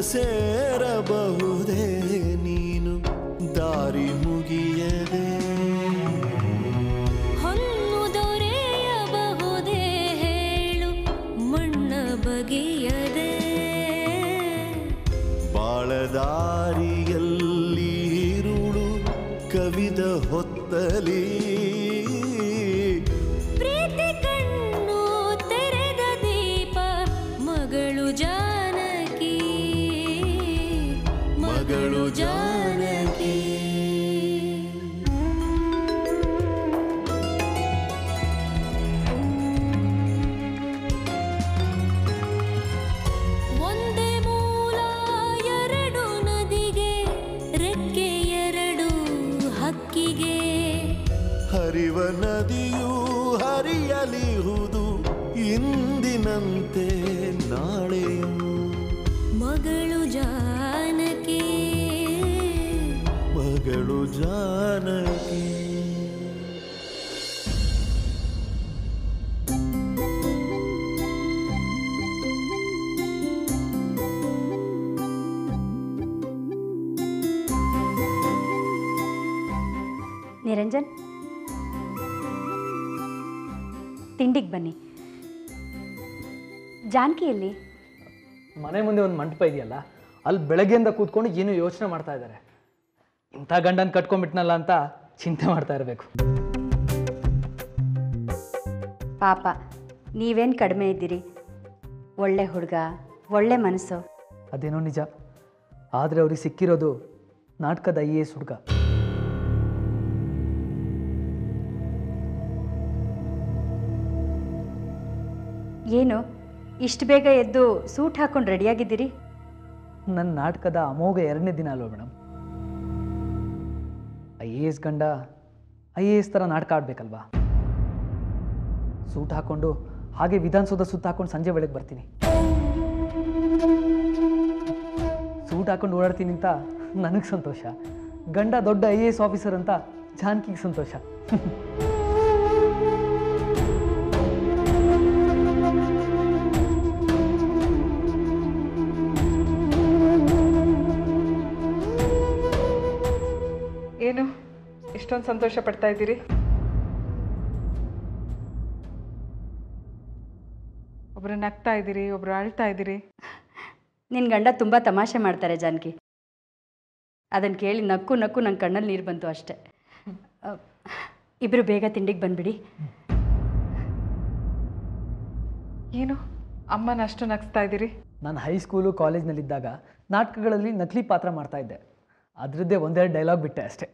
ಸೇರಬಹುದೇ ನೀನು ದಾರಿ ಮುಗಿಯದೆ ಹೊನ್ನು ದೊರೆಯಬಹುದೇ ಹೇಳು ಮಣ್ಣ ಬಗೆಯದೆ ಬಾಳದಾರಿಯಲ್ಲಿ ಇರುಳು ಕವಿದ ಹೊತ್ತಲಿ ಪ್ರೀತಿ ಕಣ್ಣು ತೆರೆದ ದೀಪ ಮಗಳು ಜಾನಕಿ ಮಗಳು ಜಾನಕಿ ಒಂದೇ ಮೂಲ ಎರಡು ನದಿಗೆ ರೆಕ್ಕೆ ಎರಡು ಹಕ್ಕಿಗೆ ಹರಿವ ನದಿಯು ಹರಿಯಲಿಹುದು ಇಂದಿನಂತೆ ನಾಳೆಯೂ ಮಗಳು ಜಾನಕಿ ಮಗಳು ಜಾನಕಿ ನಿರಂಜನ್ ತಿಂಡಿಗೆ ಬನ್ನಿ ಜಾನಕಿಯಲ್ಲಿ ಮನೆ ಮುಂದೆ ಒಂದು ಮಂಟಪ ಇದೆಯಲ್ಲ ಅಲ್ಲಿ ಬೆಳಗ್ಗೆಯಿಂದ ಕೂತ್ಕೊಂಡು ಏನೋ ಯೋಚನೆ ಮಾಡ್ತಾ ಇದ್ದಾರೆ ಇಂಥ ಗಂಡನ ಕಟ್ಕೊಂಡ್ಬಿಟ್ನಲ್ಲ ಅಂತ ಚಿಂತೆ ಮಾಡ್ತಾ ಇರಬೇಕು ಪಾಪ ನೀವೇನು ಕಡಿಮೆ ಇದ್ದೀರಿ ಒಳ್ಳೆ ಹುಡುಗ ಒಳ್ಳೆ ಮನಸ್ಸು ಅದೇನೋ ನಿಜ ಆದರೆ ಅವ್ರಿಗೆ ಸಿಕ್ಕಿರೋದು ನಾಟಕದ ಐ ಎ ಎಸ್ ಹುಡುಗ ಏನು ಇಷ್ಟು ಬೇಗ ಎದ್ದು ಸೂಟ್ ಹಾಕೊಂಡು ರೆಡಿಯಾಗಿದ್ದೀರಿ ನನ್ನ ನಾಟಕದ ಅಮೋಘ ಎರಡನೇ ದಿನ ಅಲ್ವ ಮೇಡಮ್ ಐ ಎ ಎಸ್ ಗಂಡ ಐ ಎ ಎಸ್ ಥರ ನಾಟಕ ಆಡಬೇಕಲ್ವಾ ಸೂಟ್ ಹಾಕ್ಕೊಂಡು ಹಾಗೆ ವಿಧಾನಸೌಧ ಸುತ್ತ ಹಾಕೊಂಡು ಸಂಜೆ ವೇಳೆಗೆ ಬರ್ತೀನಿ ಸೂಟ್ ಹಾಕೊಂಡು ಓಡಾಡ್ತೀನಿ ಅಂತ ನನಗೆ ಸಂತೋಷ ಗಂಡ ದೊಡ್ಡ ಐ ಎ ಎಸ್ ಆಫೀಸರ್ ಅಂತ ಜಾನಕಿಗೆ ಸಂತೋಷ ಏನು ಇಷ್ಟೊಂದು ಸಂತೋಷ ಪಡ್ತಾ ಇದ್ದೀರಿ ಒಬ್ರು ನಗ್ತಾ ಇದ್ದೀರಿ ಒಬ್ರು ಅಳ್ತಾ ಇದ್ದೀರಿ ನಿನ್ನ ಗಂಡ ತುಂಬ ತಮಾಷೆ ಮಾಡ್ತಾರೆ ಜಾನಕಿ ಅದನ್ನು ಕೇಳಿ ನಕ್ಕು ನಕ್ಕು ನನ್ನ ಕಣ್ಣಲ್ಲಿ ನೀರು ಬಂತು ಅಷ್ಟೆ ಇಬ್ಬರು ಬೇಗ ತಿಂಡಿಗೆ ಬಂದ್ಬಿಡಿ ಏನು ಅಮ್ಮನ ಅಷ್ಟು ನಗಿಸ್ತಾ ಇದ್ದೀರಿ ನಾನು ಹೈಸ್ಕೂಲು ಕಾಲೇಜ್ನಲ್ಲಿದ್ದಾಗ ನಾಟಕಗಳಲ್ಲಿ ನಕಲಿ ಪಾತ್ರ ಮಾಡ್ತಾ ಇದ್ದೆ ಅದರದ್ದೇ ಒಂದೆರಡು ಡೈಲಾಗ್ ಬಿಟ್ಟೆ ಅಷ್ಟೇ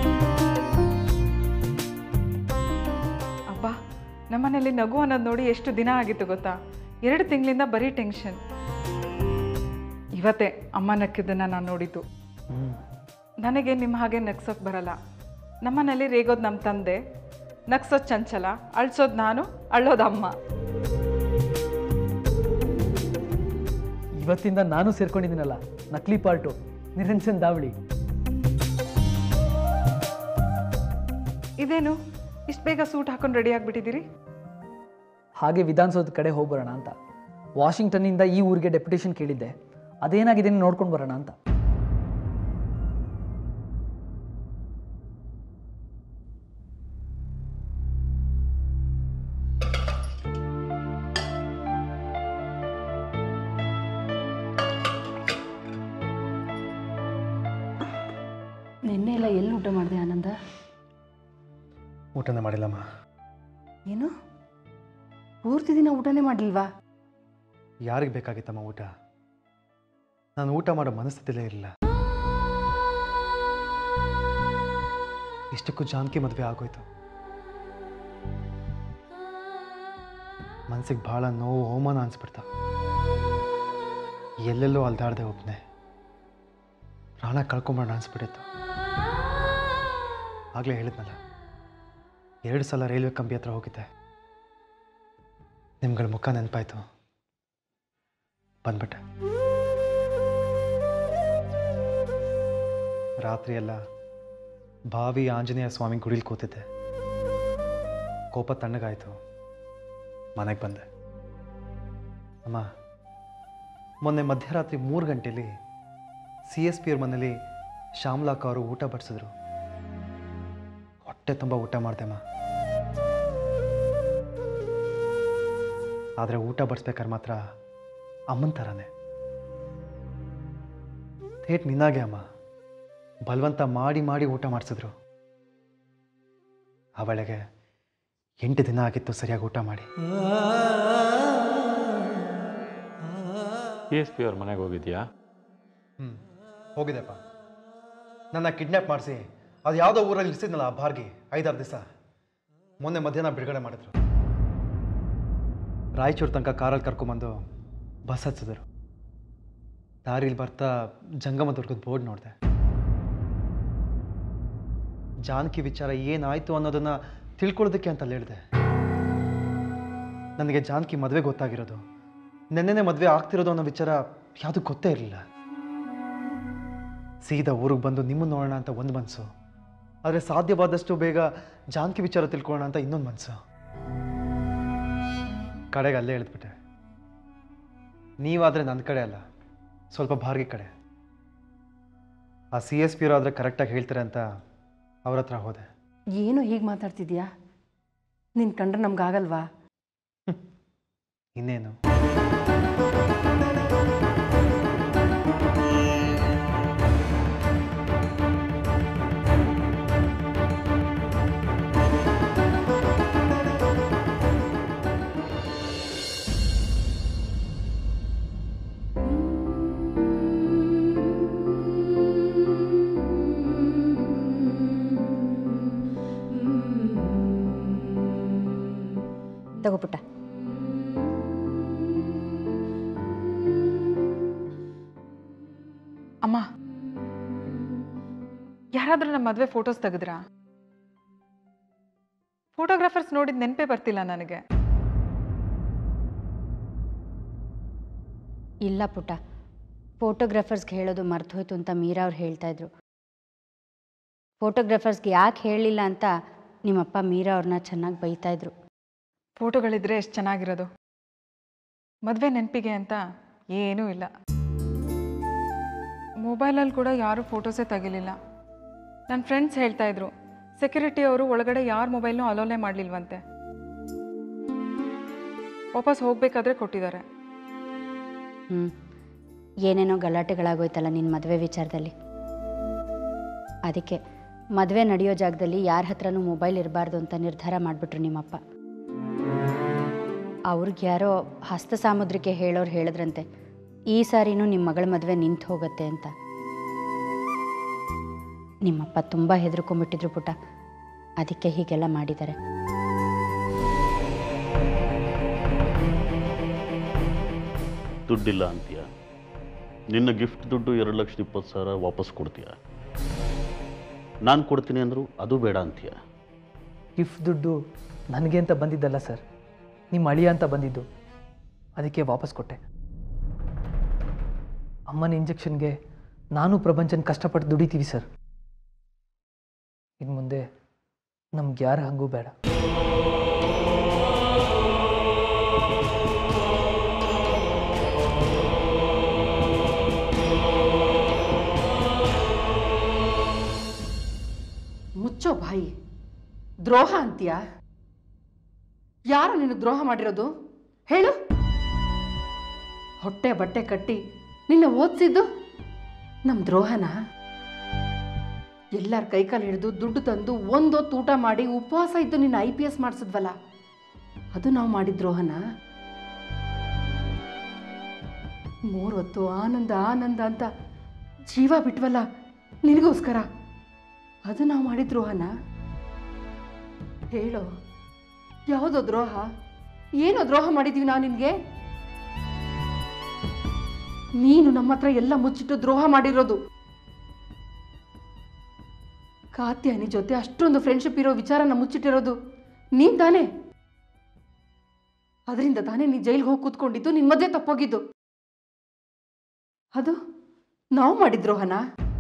ಅಬ್ಬಾ ನಮ್ಮನೇಲಿ ನಗು ಅನ್ನೋದು ನೋಡಿ ಎಷ್ಟು ದಿನ ಆಗಿತ್ತು ಗೊತ್ತಾ ಎರಡು ತಿಂಗಳಿಂದ ಬರೀ ಟೆನ್ಷನ್ ಇವತ್ತೇ ಅಮ್ಮ ನಕ್ಕಿದ್ದನ್ನು ನಾನು ನೋಡಿದ್ದು ನನಗೆ ನಿಮ್ಮ ಹಾಗೆ ನಗ್ಸೋಕೆ ಬರಲ್ಲ ನಮ್ಮನೇಲಿ ರೇಗೋದು ನಮ್ಮ ತಂದೆ ನಗ್ಸೋದು ಚಂಚಲ ಅಳ್ಸೋದು ನಾನು ಅಳ್ಳೋದು ಅಮ್ಮ ಇವತ್ತಿಂದ ನಾನು ಸೇರ್ಕೊಂಡಿದ್ದೀನಲ್ಲ ನಕಲಿ ಪಾರ್ಟು ನಿರಂಜನ್ ದಾವಳಿ ಇದೇನು ಇಷ್ಟು ಬೇಗ ಸೂಟ್ ಹಾಕೊಂಡು ರೆಡಿ ಆಗಿಬಿಟ್ಟಿದ್ದೀರಿ ಹಾಗೆ ವಿಧಾನಸೌಧದ ಕಡೆ ಹೋಗಿ ಬರೋಣ ಅಂತ ವಾಷಿಂಗ್ಟನ್ನಿಂದ ಈ ಊರಿಗೆ ಡೆಪ್ಯುಟೇಷನ್ ಕೇಳಿದ್ದೆ ಅದೇನಾಗಿದೆ ನೋಡ್ಕೊಂಡು ಬರೋಣ ಅಂತ ನಿನ್ನೆ ಎಲ್ಲ ಎಲ್ಲಿ ಊಟ ಮಾಡಿದೆ ಆನಂದ ಊಟನೇ ಮಾಡಿಲ್ಲಮ್ಮ ಏನು ಪೂರ್ತಿ ದಿನ ಊಟನೇ ಮಾಡಲಿಲ್ವಾ ಯಾರಿಗೆ ಬೇಕಾಗಿತ್ತಮ್ಮ ಊಟ ನಾನು ಊಟ ಮಾಡೋ ಮನಸ್ಥಿತಿಲೇ ಇರಲಿಲ್ಲ ಇಷ್ಟಕ್ಕೂ ಜಾನಕಿ ಮದುವೆ ಆಗೋಯ್ತು ಮನಸ್ಸಿಗೆ ಭಾಳ ನೋವು ಅವಮಾನ ಅನ್ಸ್ಬಿಡ್ತ ಎಲ್ಲೆಲ್ಲೋ ಅಲ್ದಾಡ್ದೆ ಒಬ್ಬನೇ ಪ್ರಾಣ ಕಳ್ಕೊಂಬರೋಣ ಅನ್ಸ್ಬಿಟ್ಟಿತ್ತು ಆಗಲೇ ಹೇಳಿದ್ನಲ್ಲ ಎರಡು ಸಲ ರೈಲ್ವೆ ಕಂಬಿ ಹತ್ರ ಹೋಗಿದ್ದೆ ನಿಮ್ಗಳ ಮುಖ ನೆನಪಾಯ್ತು ಬಂದ್ಬಿಟ್ಟೆ ರಾತ್ರಿ ಎಲ್ಲ ಭಾವಿ ಆಂಜನೇಯ ಸ್ವಾಮಿ ಗುಡಿಲಿ ಕೂತಿದ್ದೆ ಕೋಪ ತಣ್ಣಗಾಯ್ತು ಮನೆಗೆ ಬಂದೆ ಅಮ್ಮ ಮೊನ್ನೆ ಮಧ್ಯರಾತ್ರಿ ಮೂರು ಗಂಟೆಲಿ ಸಿ ಎಸ್ ಪಿ ಅವ್ರ ಮನೇಲಿ ಶ್ಯಾಮ್ಲಾಕ್ ಅವರು ಊಟ ಬಡಿಸಿದ್ರು ಹೊಟ್ಟೆ ತುಂಬ ಊಟ ಮಾಡ್ದೆಮ್ಮ ಆದರೆ ಊಟ ಬಡಿಸ್ಬೇಕಾದ್ರೆ ಮಾತ್ರ ಅಮ್ಮನ ಥರನೇ ಥೇಟ್ ನಿನ್ನಾಗೆ ಅಮ್ಮ ಬಲವಂತ ಮಾಡಿ ಮಾಡಿ ಊಟ ಮಾಡಿಸಿದ್ರು ಅವಳಿಗೆ ಎಂಟು ದಿನ ಆಗಿತ್ತು ಸರಿಯಾಗಿ ಊಟ ಮಾಡಿ ಪಿ ಎಸ್ ಪಿ ಅವ್ರ ಮನೆಗೆ ಹೋಗಿದ್ಯಾ ಹ್ಞೂ ಹೋಗಿದೆಪ್ಪ ನನ್ನ ಕಿಡ್ನ್ಯಾಪ್ ಮಾಡಿಸಿ ಅದು ಯಾವುದೋ ಊರಲ್ಲಿ ಇರಿಸಿದ್ನಲ್ಲ ಆ ಬಾರ್ಗಿ ಐದಾರು ದಿವಸ ಮೊನ್ನೆ ಮಧ್ಯಾಹ್ನ ಬಿಡುಗಡೆ ಮಾಡಿದ್ರು ರಾಯಚೂರು ತನಕ ಕಾರಲ್ಲಿ ಕರ್ಕೊಂಬಂದು ಬಸ್ ಹಚ್ಚಿದ್ರು ದಾರಿಲಿ ಬರ್ತಾ ಜಂಗಮದುರ್ಗದ ಬೋರ್ಡ್ ನೋಡಿದೆ ಜಾನಕಿ ವಿಚಾರ ಏನಾಯಿತು ಅನ್ನೋದನ್ನು ತಿಳ್ಕೊಳ್ಳೋದಕ್ಕೆ ಅಂತ ಹೇಳಿದೆ ನನಗೆ ಜಾನಕಿ ಮದುವೆ ಗೊತ್ತಾಗಿರೋದು ನೆನ್ನೆನೇ ಮದುವೆ ಆಗ್ತಿರೋದು ಅನ್ನೋ ವಿಚಾರ ಯಾವುದು ಗೊತ್ತೇ ಇರಲಿಲ್ಲ ಸೀದಾ ಊರಿಗೆ ಬಂದು ನಿಮ್ಮನ್ನು ನೋಡೋಣ ಅಂತ ಒಂದು ಮನಸ್ಸು ಆದರೆ ಸಾಧ್ಯವಾದಷ್ಟು ಬೇಗ ಜಾನಕಿ ವಿಚಾರ ತಿಳ್ಕೊಳ್ಳೋಣ ಅಂತ ಇನ್ನೊಂದು ಮನಸ್ಸು ಕಡೆಗೆ ಅಲ್ಲೇ ಹೇಳಿದ್ಬಿಟ್ಟೆ ನೀವಾದರೆ ನನ್ನ ಕಡೆ ಅಲ್ಲ ಸ್ವಲ್ಪ ಭಾರ್ಗಿ ಕಡೆ ಆ ಸಿ ಎಸ್ ಪಿ ಆದರೆ ಕರೆಕ್ಟಾಗಿ ಹೇಳ್ತಾರೆ ಅಂತ ಅವ್ರ ಹತ್ರ ಹೋದೆ ಏನು ಹೀಗೆ ಮಾತಾಡ್ತಿದ್ಯಾ ನಿನ್ನ ಕಂಡ್ರೆ ನಮ್ಗಾಗಲ್ವಾ ಇನ್ನೇನು ತಗೋ ಪುಟ್ಟ ಅಮ್ಮ ಯಾರಾದ್ರೂ ನಮ್ಮ ಮದುವೆ ಫೋಟೋಸ್ ತೆಗೆದ್ರಾ ಫೋಟೋಗ್ರಾಫರ್ಸ್ ನೋಡಿದ ನೆನಪೇ ಬರ್ತಿಲ್ಲ ನನಗೆ ಇಲ್ಲ ಪುಟ್ಟ ಫೋಟೋಗ್ರಾಫರ್ಸ್ಗೆ ಹೇಳೋದು ಮರ್ತು ಹೋಯ್ತು ಅಂತ ಮೀರಾ ಅವ್ರು ಹೇಳ್ತಾ ಇದ್ರು ಫೋಟೋಗ್ರಾಫರ್ಸ್ಗೆ ಯಾಕೆ ಹೇಳಲಿಲ್ಲ ಅಂತ ನಿಮ್ಮಪ್ಪ ಮೀರಾ ಅವ್ರನ್ನ ಚೆನ್ನಾಗಿ ಬೈತಾ ಇದ್ರು ಫೋಟೋಗಳಿದ್ರೆ ಎಷ್ಟು ಚೆನ್ನಾಗಿರೋದು ಮದುವೆ ನೆನಪಿಗೆ ಅಂತ ಏನೂ ಇಲ್ಲ ಮೊಬೈಲಲ್ಲಿ ಕೂಡ ಯಾರೂ ಫೋಟೋಸೇ ತೆಗಿಲಿಲ್ಲ ನನ್ನ ಫ್ರೆಂಡ್ಸ್ ಹೇಳ್ತಾ ಇದ್ರು ಸೆಕ್ಯೂರಿಟಿ ಅವರು ಒಳಗಡೆ ಯಾರ ಮೊಬೈಲ್ನೂ ಅಲೋನೇ ಮಾಡಲಿಲ್ವಂತೆ ವಾಪಸ್ ಹೋಗಬೇಕಾದ್ರೆ ಕೊಟ್ಟಿದ್ದಾರೆ ಹ್ಞೂ ಏನೇನೋ ಗಲಾಟೆಗಳಾಗೋಯ್ತಲ್ಲ ನಿನ್ನ ಮದುವೆ ವಿಚಾರದಲ್ಲಿ ಅದಕ್ಕೆ ಮದುವೆ ನಡೆಯೋ ಜಾಗದಲ್ಲಿ ಯಾರ ಹತ್ರನೂ ಮೊಬೈಲ್ ಇರಬಾರ್ದು ಅಂತ ನಿರ್ಧಾರ ಮಾಡಿಬಿಟ್ರು ನಿಮ್ಮಪ್ಪ ಅವ್ರಿಗೆ ಯಾರೋ ಹಸ್ತ ಸಾಮುದ್ರಿಕೆ ಹೇಳೋರು ಹೇಳಿದ್ರಂತೆ ಈ ಸಾರಿನೂ ನಿಮ್ಮ ಮಗಳ ಮದುವೆ ನಿಂತು ಹೋಗುತ್ತೆ ಅಂತ ನಿಮ್ಮಪ್ಪ ತುಂಬ ಹೆದರ್ಕೊಂಡ್ಬಿಟ್ಟಿದ್ರು ಪುಟ್ಟ ಅದಕ್ಕೆ ಹೀಗೆಲ್ಲ ಮಾಡಿದ್ದಾರೆ ದುಡ್ಡಿಲ್ಲ ಅಂತೀಯ ನಿನ್ನ ಗಿಫ್ಟ್ ದುಡ್ಡು ಎರಡು ಲಕ್ಷದ ಇಪ್ಪತ್ತು ಸಾವಿರ ವಾಪಸ್ ಕೊಡ್ತೀಯ ನಾನು ಕೊಡ್ತೀನಿ ಅಂದರು ಅದು ಬೇಡ ಅಂತೀಯ ಗಿಫ್ಟ್ ದುಡ್ಡು ನನಗೆ ಅಂತ ಬಂದಿದ್ದಲ್ಲ ಸರ್ ನಿಮ್ಮ ಅಳಿಯ ಅಂತ ಬಂದಿದ್ದು ಅದಕ್ಕೆ ವಾಪಸ್ ಕೊಟ್ಟೆ ಅಮ್ಮನ ಇಂಜೆಕ್ಷನ್ಗೆ ನಾನು ಪ್ರಪಂಚನ ಕಷ್ಟಪಟ್ಟು ದುಡಿತೀವಿ ಸರ್ ಇನ್ನು ಮುಂದೆ ನಮ್ಗೆ ಯಾರ ಹಂಗೂ ಬೇಡ ಮುಚ್ಚೋ ಬಾಯಿ ದ್ರೋಹ ಅಂತೀಯ ಯಾರು ನೀನು ದ್ರೋಹ ಮಾಡಿರೋದು ಹೇಳು ಹೊಟ್ಟೆ ಬಟ್ಟೆ ಕಟ್ಟಿ ನಿನ್ನ ಓದಿಸಿದ್ದು ನಮ್ಮ ದ್ರೋಹನ ಎಲ್ಲರ ಕೈಕಾಲು ಹಿಡಿದು ದುಡ್ಡು ತಂದು ಒಂದೊತ್ತು ಊಟ ಮಾಡಿ ಉಪವಾಸ ಇದ್ದು ನಿನ್ನ ಐ ಪಿ ಎಸ್ ಮಾಡಿಸಿದ್ವಲ್ಲ ಅದು ನಾವು ಮಾಡಿದ ದ್ರೋಹನ ಮೂರೊತ್ತು ಆನಂದ ಆನಂದ ಅಂತ ಜೀವ ಬಿಟ್ವಲ್ಲ ನಿನಗೋಸ್ಕರ ಅದು ನಾವು ಮಾಡಿದ ದ್ರೋಹನ ಹೇಳೋ ಯಾವುದೋ ದ್ರೋಹ ಏನೋ ದ್ರೋಹ ಮಾಡಿದೀವಿ ನಾವು ನಿನಗೆ ನೀನು ನಮ್ಮ ಹತ್ರ ಎಲ್ಲ ಮುಚ್ಚಿಟ್ಟು ದ್ರೋಹ ಮಾಡಿರೋದು ಕಾತ್ಯಾನಿ ಜೊತೆ ಅಷ್ಟೊಂದು ಫ್ರೆಂಡ್ಶಿಪ್ ಇರೋ ವಿಚಾರನ ಮುಚ್ಚಿಟ್ಟಿರೋದು ನೀನ್ ತಾನೇ ಅದರಿಂದ ತಾನೇ ನೀ ಜೈಲ್ಗೆ ಹೋಗಿ ಕೂತ್ಕೊಂಡಿದ್ದು ನಿನ್ ಮಧ್ಯೆ ತಪ್ಪೋಗಿದ್ದು ಅದು ನಾವು ಮಾಡಿದ ದ್ರೋಹನ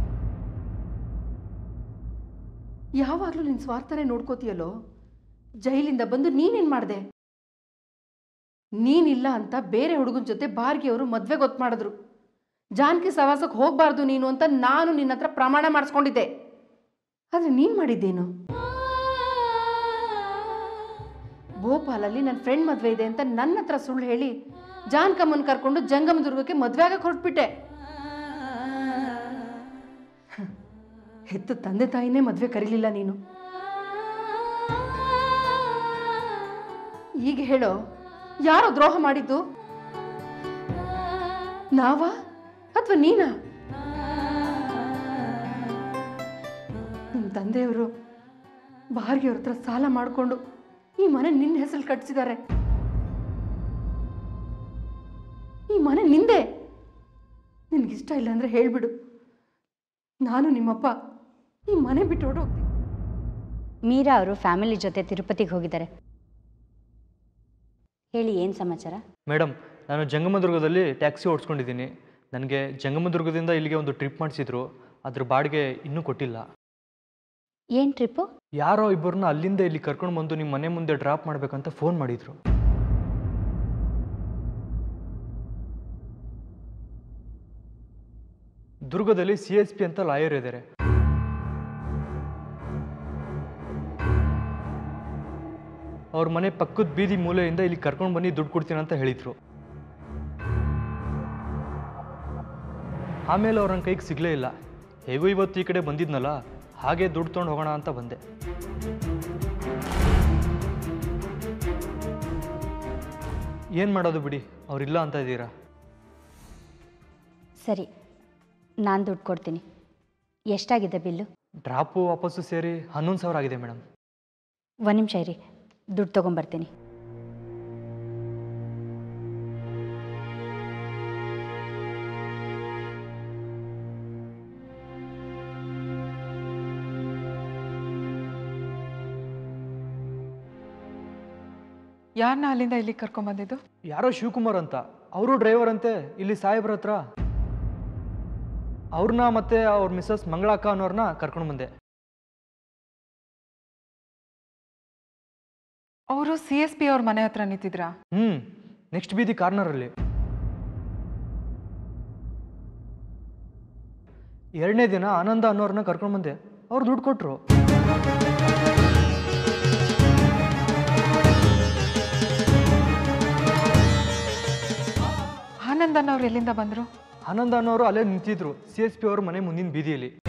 ಯಾವಾಗಲೂ ನಿನ್ನ ಸ್ವಾರ್ಥನೇ ನೋಡ್ಕೋತೀಯಲ್ಲೋ ಜೈಲಿಂದ ಬಂದು ನೀನೇನು ಮಾಡಿದೆ ನೀನಿಲ್ಲ ಅಂತ ಬೇರೆ ಹುಡುಗನ ಜೊತೆ ಬಾರ್ಗಿಯವರು ಮದುವೆ ಗೊತ್ತು ಮಾಡಿದ್ರು ಜಾನಕಿ ಸವಾಸಕ್ಕೆ ಹೋಗಬಾರ್ದು ನೀನು ಅಂತ ನಾನು ನಿನ್ನ ಹತ್ರ ಪ್ರಮಾಣ ಮಾಡಿಸ್ಕೊಂಡಿದ್ದೆ ಆದರೆ ನೀನು ಮಾಡಿದ್ದೇನು ಭೋಪಾಲಲ್ಲಿ ನನ್ನ ಫ್ರೆಂಡ್ ಮದುವೆ ಇದೆ ಅಂತ ನನ್ನ ಹತ್ರ ಸುಳ್ಳು ಹೇಳಿ ಜಾನ್ಕಮ್ಮನ ಕರ್ಕೊಂಡು ಜಂಗಮದುರ್ಗಕ್ಕೆ ಮದುವೆ ಆಗಕ್ಕೆ ಹೊರಟ್ಬಿಟ್ಟೆ ಹ್ಮ್. ಹೆತ್ತ ತಂದೆ ತಾಯಿನೇ ಮದುವೆ ಕರೀಲಿಲ್ಲ ನೀನು ಈಗ ಹೇಳೋ ಯಾರೋ ದ್ರೋಹ ಮಾಡಿದ್ದು ನಾವಾ ಅಥವಾ ನೀನಾ ನಿಮ್ಮ ತಂದೆಯವರು ಬಾರ್ಗಿಯವ್ರ ಹತ್ರ ಸಾಲ ಮಾಡಿಕೊಂಡು ಈ ಮನೆ ನಿನ್ನ ಹೆಸರು ಕಟ್ಸಿದ್ದಾರೆ ಈ ಮನೆ ನಿಂದೆ ನಿನಗಿಷ್ಟ ಇಲ್ಲ ಅಂದರೆ ಹೇಳ್ಬಿಡು ನಾನು ನಿಮ್ಮಪ್ಪ ಈ ಮನೆ ಬಿಟ್ಟು ಹೊರಟೋಗ್ತೀನಿ ಮೀರಾ ಅವರು ಫ್ಯಾಮಿಲಿ ಜೊತೆ ತಿರುಪತಿಗೆ ಹೋಗಿದ್ದಾರೆ ಹೇಳಿ ಏನು ಸಮಾಚಾರ ಮೇಡಮ್ ನಾನು ಜಂಗಮದುರ್ಗದಲ್ಲಿ ಟ್ಯಾಕ್ಸಿ ಓಡಿಸ್ಕೊಂಡಿದ್ದೀನಿ ನನಗೆ ಜಂಗಮದುರ್ಗದಿಂದ ಇಲ್ಲಿಗೆ ಒಂದು ಟ್ರಿಪ್ ಮಾಡಿಸಿದ್ರು ಅದ್ರ ಬಾಡಿಗೆ ಇನ್ನೂ ಕೊಟ್ಟಿಲ್ಲ ಏನು ಟ್ರಿಪ್ಪು ಯಾರೋ ಇಬ್ಬರನ್ನ ಅಲ್ಲಿಂದ ಇಲ್ಲಿ ಕರ್ಕೊಂಡು ಬಂದು ನಿಮ್ಮ ಮನೆ ಮುಂದೆ ಡ್ರಾಪ್ ಮಾಡಬೇಕಂತ ಫೋನ್ ಮಾಡಿದ್ರು ದುರ್ಗದಲ್ಲಿ ಸಿ ಎಸ್ ಪಿ ಅಂತ ಲಾಯರ್ ಇದ್ದಾರೆ ಅವ್ರ ಮನೆ ಪಕ್ಕದ ಬೀದಿ ಮೂಲೆಯಿಂದ ಇಲ್ಲಿ ಕರ್ಕೊಂಡು ಬನ್ನಿ ದುಡ್ಡು ಕೊಡ್ತೀನಿ ಅಂತ ಹೇಳಿದ್ರು ಆಮೇಲೆ ಅವ್ರ ನನ್ನ ಕೈಗೆ ಸಿಗಲೇ ಇಲ್ಲ ಹೇಗೂ ಇವತ್ತು ಈ ಕಡೆ ಬಂದಿದ್ನಲ್ಲ ಹಾಗೆ ದುಡ್ಡು ತೊಗೊಂಡು ಹೋಗೋಣ ಅಂತ ಬಂದೆ ಏನು ಮಾಡೋದು ಬಿಡಿ ಅವ್ರಿಲ್ಲ ಅಂತ ಇದ್ದೀರಾ ಸರಿ ನಾನು ದುಡ್ಡು ಕೊಡ್ತೀನಿ ಎಷ್ಟಾಗಿದೆ ಬಿಲ್ಲು ಡ್ರಾಪು ವಾಪಸ್ಸು ಸೇರಿ ಹನ್ನೊಂದು ಸಾವಿರ ಆಗಿದೆ ಮೇಡಮ್ ಒಂದು ನಿಮಿಷ ಇರಿ ದುಡ್ಡು ತೊಗೊಂಬರ್ತೀನಿ ಯಾರನ್ನ ಅಲ್ಲಿಂದ ಇಲ್ಲಿಗೆ ಕರ್ಕೊಂಬಂದಿದ್ದು ಯಾರೋ ಶಿವಕುಮಾರ್ ಅಂತ ಅವರು ಡ್ರೈವರ್ ಅಂತೆ ಇಲ್ಲಿ ಸಾಹೇಬ್ರ ಹತ್ರ ಅವ್ರನ್ನ ಮತ್ತೆ ಅವ್ರ ಮಿಸ್ಸಸ್ ಮಂಗಳಕ್ಕ ಅನ್ನೋರ್ನ ಕರ್ಕೊಂಡು ಬಂದೆ ಅವರು ಸಿ ಎಸ್ ಪಿ ಅವ್ರ ಮನೆ ಹತ್ರ ನಿಂತಿದ್ರಾ ಹ್ಞೂ ನೆಕ್ಸ್ಟ್ ಬೀದಿ ಕಾರ್ನರಲ್ಲಿ ಎರಡನೇ ದಿನ ಆನಂದ ಅನ್ನೋರ್ನ ಕರ್ಕೊಂಡು ಬಂದೆ ಅವ್ರು ದುಡ್ಡು ಕೊಟ್ಟರು ಆನಂದನ್ ಅವ್ರು ಎಲ್ಲಿಂದ ಬಂದರು ಆನಂದ ಅನ್ನೋರು ಅಲ್ಲೇ ನಿಂತಿದ್ರು ಸಿ ಎಸ್ ಪಿ ಅವ್ರ ಮನೆ ಮುಂದಿನ ಬೀದಿಯಲ್ಲಿ